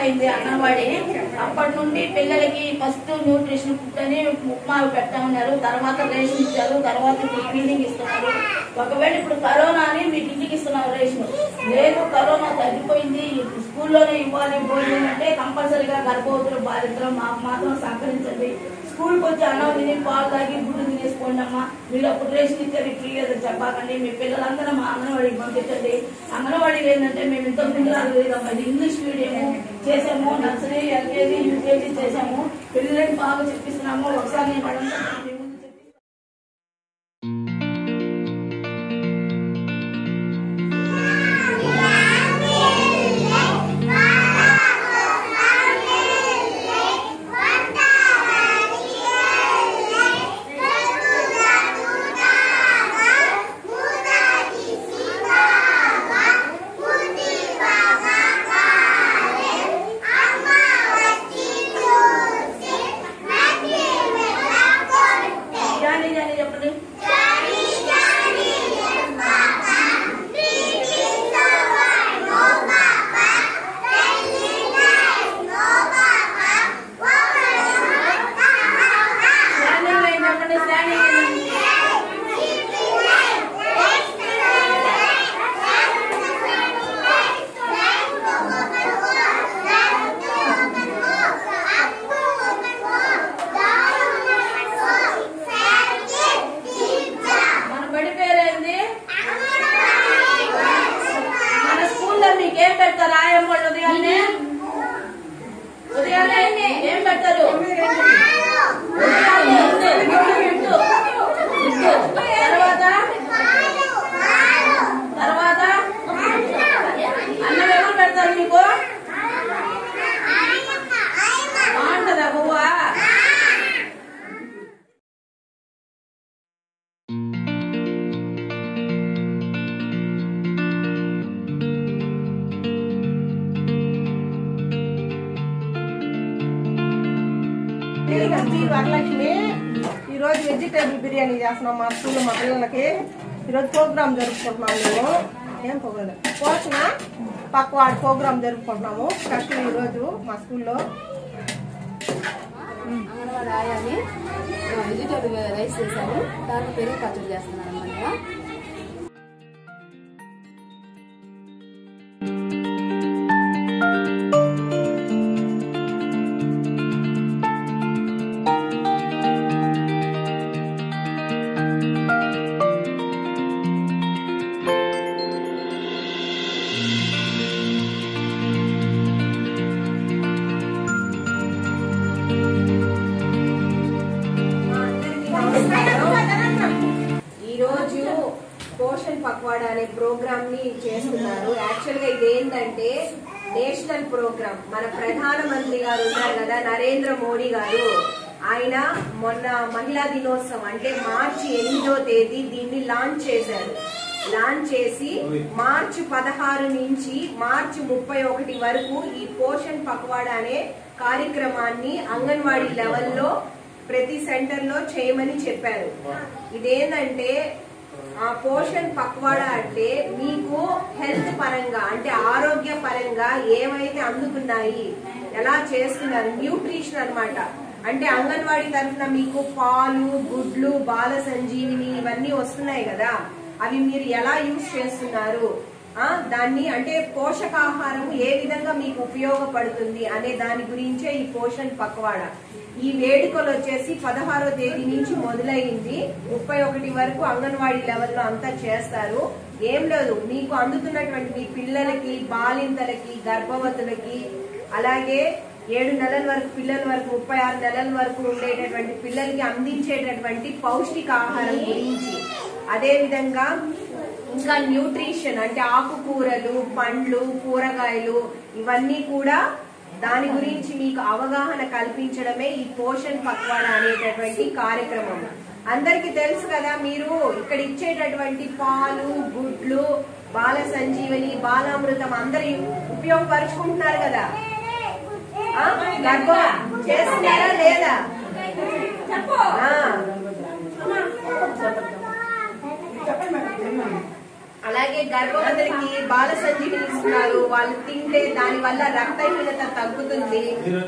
అయింది అంగన్వాడీ అప్పటి నుండి పిల్లలకి ఫస్ట్ న్యూట్రిషన్ ఫుడ్ అని ఉప్మా పెట్టమన్నారు తర్వాత రేషన్ ఇచ్చారు తర్వాత ఫీడింగ్ ఇస్తున్నారు ఒకవేళ ఇప్పుడు కరోనా అని మీకు ఇంటికి ఇస్తున్నారు రేషన్ లేదు కరోనా తగ్గిపోయింది స్కూల్లోనే ఇవ్వాలి భోజనం అంటే కంపల్సరీగా గర్భవతులు బాధితులు మాకు మాత్రం సహకరించండి స్కూల్కి వచ్చి అన్నం తిని పాలు తాగి గుడ్డు తినేసుకోండి అమ్మా మీరు అప్పుడు రేషన్ ఇచ్చేది ఫ్రీ అని చెప్పకండి మీ పిల్లలందరూ మా అంగన్వాడికి పంపించండి అంగన్వాడీలు ఏంటంటే మేము ఇంతకు ముందు రాలేదమ్మా ఇది ఇంగ్లీష్ మీడియం చేసాము నర్సరీ ఎల్కేజీ యూకేజీ చేసాము పిల్లలకి బాగా చెప్పిస్తున్నాము ఒకసారి నేను మేడం మీ ముందు చెప్పి జానీ జానీ చెప్పండి స్టాండింగ్ లైన్ చెప్పండి స్టాండింగ్ లైన్ మన బడి పేరేంది మన స్కూల్లో మీకు ఏం పెడతారు ఆయం వాళ్ళు ఉదయాన్నే ఉదయాన్నే ఏం పెడతారు ఉదయాన్నే ఉంది. ఇడ్డు. ఇడ్డు. తర్వాత తర్వాత అన్నం ఎవరు పెడతారు మీకు బాగుంటదా బువ్వా మీ వరలక్ష్మి ఈరోజు వెజిటేబుల్ బిర్యానీ చేస్తున్నాం మా స్కూల్లో మా పిల్లలకి ఈరోజు ప్రోగ్రామ్ జరుపుకుంటున్నాము మేము ఏం ప్రోగ్రామ్ పోషణ పక్క వాడి ప్రోగ్రామ్ జరుపుకుంటున్నాము స్పెషల్ ఈరోజు మా స్కూల్లో అంగన్వాడి ఆయాని వెజిటేబుల్ రైస్ చేశాను దాంట్లో పెరుగు పచ్చడి చేస్తున్నాను అనమాట ఈరోజు పోషణ్ పక్వాడా అనే ప్రోగ్రామ్ ని చేస్తున్నారు యాక్చువల్ గా ఇది ఏంటంటే నేషనల్ ప్రోగ్రామ్ మన ప్రధాన మంత్రి గారు ఉన్నారు కదా నరేంద్ర మోడీ గారు ఆయన మొన్న మహిళా దినోత్సవం అంటే మార్చి ఎనిమిదో తేదీ దీన్ని లాంచ్ చేశారు లాంచ్ చేసి మార్చి పదహారు నుంచి మార్చి ముప్పై ఒకటి వరకు ఈ పోషణ్ పక్వాడా అనే కార్యక్రమాన్ని అంగన్వాడీ లెవెల్లో ప్రతి సెంటర్ లో చేయమని చెప్పారు ఇదేంటంటే ఆ పోషణ్ పక్వాడా అంటే మీకు హెల్త్ పరంగా అంటే ఆరోగ్య పరంగా ఏవైతే అందుకున్నాయి ఎలా చేస్తున్నారు న్యూట్రిషన్ అన్నమాట అంటే అంగన్వాడీ తరఫున మీకు పాలు గుడ్లు బాల సంజీవిని ఇవన్నీ వస్తున్నాయి కదా అవి మీరు ఎలా యూజ్ చేస్తున్నారు ఆ దాన్ని అంటే పోషకాహారం ఏ విధంగా మీకు ఉపయోగపడుతుంది అనే దాని గురించే ఈ పోషణ్ పక్వాడ ఈ వేడుకలు వచ్చేసి పదహారో తేదీ నుంచి మొదలైంది ముప్పై ఒకటి వరకు అంగన్వాడీ లెవెల్లో అంతా చేస్తారు ఏం లేదు మీకు అందుతున్నటువంటి మీ పిల్లలకి బాలింతలకి గర్భవతులకి అలాగే ఏడు నెలల వరకు పిల్లల వరకు ముప్పై ఆరు నెలల వరకు ఉండేటటువంటి పిల్లలకి అందించేటటువంటి పౌష్టికాహారం గురించి అదే విధంగా ఇంకా న్యూట్రిషన్ అంటే ఆకుకూరలు పండ్లు కూరగాయలు ఇవన్నీ కూడా దాని గురించి మీకు అవగాహన కల్పించడమే ఈ పోషణ్ పక్వాడా అనేటటువంటి కార్యక్రమం అందరికీ తెలుసు కదా మీరు ఇక్కడ ఇచ్చేటటువంటి పాలు గుడ్లు బాల సంజీవని బాలామృతం అందరు ఉపయోగపరుచుకుంటున్నారు కదా ఆ? గర్భం చేస్తున్నారా లేదా ఆ. అలాగే గర్భవతులకి బాల సంజీవిని ఇస్తున్నారు వాళ్ళు తింటే దాని వల్ల రక్తహీనత తగ్గుతుంది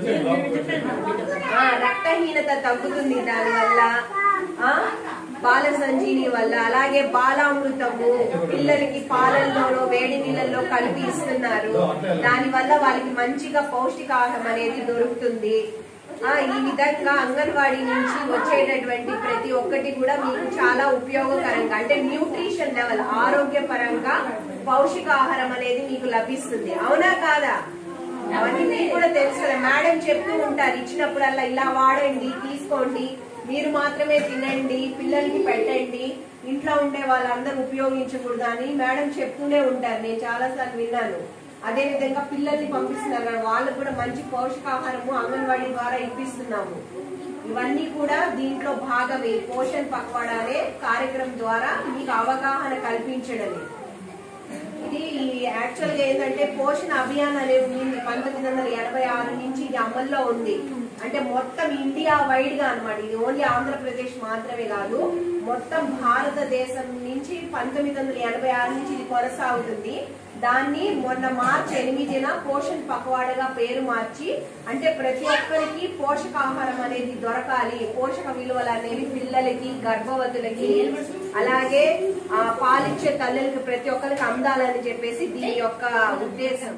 ఆ, రక్తహీనత తగ్గుతుంది దాని వల్ల ఆ బాల సంజీవి వల్ల అలాగే బాలామృతము పిల్లలకి పాలల్లోనో వేడి నీళ్ళల్లో కలిపి ఇస్తున్నారు దాని వల్ల వాళ్ళకి మంచిగా పౌష్టికాహారం అనేది దొరుకుతుంది ఆ ఈ విధంగా అంగన్వాడీ నుంచి వచ్చేటటువంటి ప్రతి ఒక్కటి కూడా మీకు చాలా ఉపయోగకరంగా అంటే న్యూట్రిషన్ లెవెల్ ఆరోగ్యపరంగా పౌష్టికాహారం అనేది మీకు లభిస్తుంది అవునా కాదా అవన్నీ మీకు కూడా తెలుసు కదా మేడం చెప్తూ ఉంటారు ఇచ్చినప్పుడల్లా ఇలా వాడండి తీసుకోండి మీరు మాత్రమే తినండి పిల్లలకి పెట్టండి ఇంట్లో ఉండే వాళ్ళందరూ ఉపయోగించకూడదు అని మేడం చెప్తూనే ఉంటారు నేను చాలా సార్లు విన్నాను అదే విధంగా పిల్లల్ని పంపిస్తున్నారు కదా వాళ్ళకు కూడా మంచి పోషకాహారము అంగన్వాడీ ద్వారా ఇప్పిస్తున్నాము ఇవన్నీ కూడా దీంట్లో భాగమే పోషణ్ పక్వాడా అనే కార్యక్రమం ద్వారా మీకు అవగాహన కల్పించడమే ఇది యాక్చువల్ గా ఏంటంటే పోషణ అభియాన్ అనేది ఉంది పంతొమ్మిది వందల ఎనభై ఆరు నుంచి ఇది అమల్లో ఉంది అంటే మొత్తం ఇండియా వైడ్ గా అనమాట ఇది ఓన్లీ ఆంధ్రప్రదేశ్ మాత్రమే కాదు మొత్తం భారతదేశం నుంచి పంతొమ్మిది వందల ఎనభై ఆరు నుంచి ఇది కొనసాగుతుంది దాన్ని మొన్న మార్చి ఎనిమిదిన పోషణ్ పక్వాడగా పేరు మార్చి అంటే ప్రతి ఒక్కరికి పోషకాహారం అనేది దొరకాలి పోషక విలువలు అనేవి పిల్లలకి గర్భవతులకి అలాగే ఆ పాలిచ్చే తల్లులకి ప్రతి ఒక్కరికి అందాలని చెప్పేసి దీని యొక్క ఉద్దేశం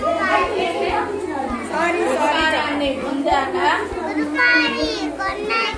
ఆహారాన్ని పొందాక కొన్నాక